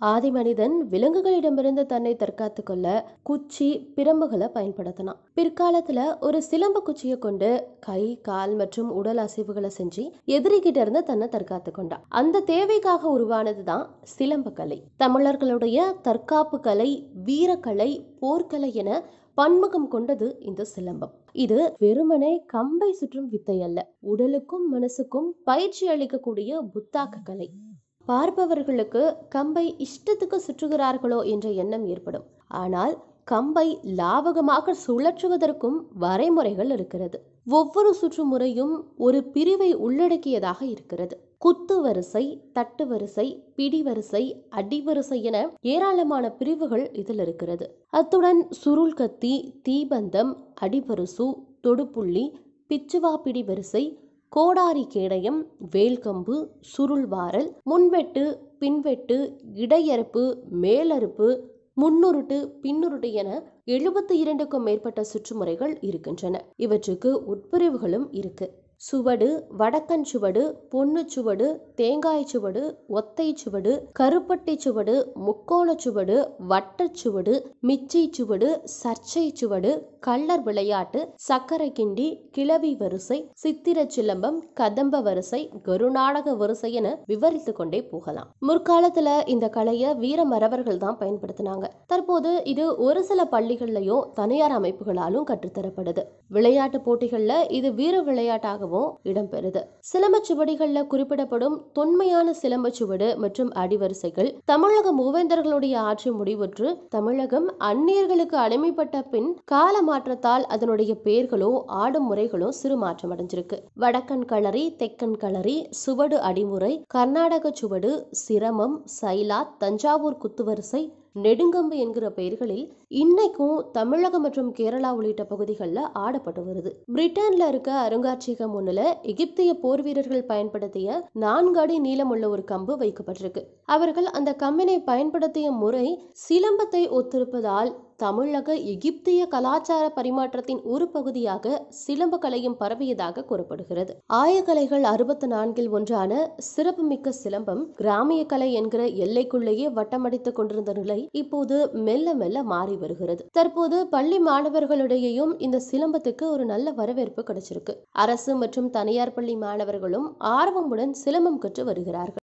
ஆதி மனிதன் விலங்குகளிடமிருந்து தன்னை தற்காத்துக் கொள்ள குச்சி பிரம்புகளை பயன்படுத்தினான் பிற்காலத்துல ஒரு சிலம்பு குச்சியை கொண்டு கை கால் மற்றும் உடல் அசைவுகளை செஞ்சு எதிரிகிட்ட இருந்து தன்னை தற்காத்து கொண்டான் அந்த தேவைக்காக உருவானதுதான் சிலம்ப கலை தமிழர்களுடைய தற்காப்பு கலை வீரக்கலை போர்க்கலை என பன்முகம் கொண்டது இந்த சிலம்பம் இது வெறுமனே கம்பை சுற்றும் வித்தை அல்ல உடலுக்கும் மனசுக்கும் பயிற்சி அளிக்கக்கூடிய புத்தாக்க கலை பார்ப்பவர்களுக்கு கம்பை இஷ்டத்துக்கு சுற்றுகிறார்களோ என்ற எண்ணம் ஏற்படும் ஆனால் கம்பை லாவகமாக சுழற்றுவதற்கும் வரைமுறைகள் இருக்கிறது ஒவ்வொரு சுற்றுமுறையும் ஒரு பிரிவை உள்ளடக்கியதாக இருக்கிறது குத்து வரிசை தட்டு வரிசை பிடி வரிசை அடிவரிசை என ஏராளமான பிரிவுகள் இதில் இருக்கிறது அத்துடன் சுருள் கத்தி தீபந்தம் அடிவரிசு தொடுப்புள்ளி பிச்சுவா பிடி வரிசை கோடாரி கேடயம் வேல்கம்பு சுருள்வாரல் முன்வெட்டு பின்வெட்டு இடையறுப்பு மேலறுப்பு முன்னுருட்டு பின்னுருட்டு என எழுபத்தி இரண்டுக்கும் மேற்பட்ட சுற்றுமுறைகள் இருக்கின்றன இவற்றுக்கு உட்பிரிவுகளும் இருக்கு சுவடு வடக்கன் சுவடு பொன்னு சுவடு தேங்காய் சுவடு ஒத்தை சுவடு கருப்பட்டி சுவடு முக்கோண சுவடு வட்டச் சுவடு மிச்சை சுவடு சர்ச்சை சுவடு கள்ளர் விளையாட்டு சக்கரை கிண்டி கிளவி வரிசை சித்திர சிலம்பம் கதம்ப வரிசை கருநாடக வரிசை என விவரித்து கொண்டே போகலாம் முற்காலத்துல இந்த கலையை வீர மறவர்கள் தான் பயன்படுத்தினாங்க தற்போது இது ஒரு சில பள்ளிகள்லயும் தனியார் அமைப்புகளாலும் கற்றுத்தரப்படுது விளையாட்டு போட்டிகள்ல இது வீர விளையாட்டாகவும் இடம்பெறுது சிலம்பச் சுவடிகள்ல குறிப்பிடப்படும் தொன்மையான சிலம்பச் சுவடு மற்றும் அடிவரிசைகள் தமிழக மூவேந்தர்களுடைய ஆட்சி முடிவுற்று தமிழகம் அந்நியர்களுக்கு அடிமைப்பட்ட பின் கால மாற்றத்தால் அதனுடைய பெயர்களும் ஆடும் முறைகளும் சிறு மாற்றம் அடைஞ்சிருக்கு வடக்கன் களரி தெக்கன் களரி சுவடு அடிமுறை கர்நாடக சுவடு சிரமம் சைலாத் தஞ்சாவூர் குத்துவரிசை நெடுங்கம்பு என்கிற பெயர்களில் இன்னைக்கும் தமிழகம் மற்றும் கேரளா உள்ளிட்ட பகுதிகளில் ஆடப்பட்டு வருது பிரிட்டன்ல இருக்க அருங்காட்சியகம் ஒண்ணுல எகிப்திய போர் வீரர்கள் பயன்படுத்திய நான்கு அடி நீளமுள்ள ஒரு கம்பு வைக்கப்பட்டிருக்கு அவர்கள் அந்த கம்பினை பயன்படுத்திய முறை சிலம்பத்தை ஒத்திருப்பதால் தமிழக எகிப்திய கலாச்சார பரிமாற்றத்தின் ஒரு பகுதியாக சிலம்ப கலையும் பரவியதாக கூறப்படுகிறது ஆயக்கலைகள் அறுபத்தி நான்கில் ஒன்றான சிறப்புமிக்க சிலம்பம் கிராமிய கலை என்கிற எல்லைக்குள்ளேயே வட்டமடித்துக் கொண்டிருந்த நிலை இப்போது மெல்ல மெல்ல மாறி வருகிறது தற்போது பள்ளி மாணவர்களிடையேயும் இந்த சிலம்பத்துக்கு ஒரு நல்ல வரவேற்பு கிடைச்சிருக்கு அரசு மற்றும் தனியார் பள்ளி மாணவர்களும் ஆர்வமுடன் சிலம்பம் கற்று வருகிறார்கள்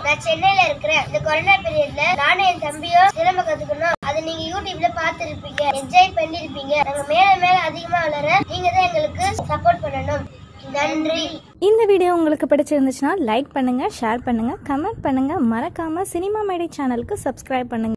நான் சென்னையில இருக்கிறேன் இந்த கொரோனா பீரியட்ல நானும் என் தம்பியும் சிலம்ப கத்துக்கணும் அதை நீங்க யூடியூப்ல பார்த்திருப்பீங்க என்ஜாய் பண்ணிருப்பீங்க நாங்க மேல மேல அதிகமா வளர நீங்க தான் எங்களுக்கு சப்போர்ட் பண்ணணும் நன்றி இந்த வீடியோ உங்களுக்கு பிடிச்சிருந்துச்சுன்னா லைக் பண்ணுங்கள் ஷேர் பண்ணுங்கள் கமெண்ட் பண்ணுங்கள் மறக்காமல் சினிமா மேடை சேனலுக்கு சப்ஸ்கிரைப் பண்ணுங்கள்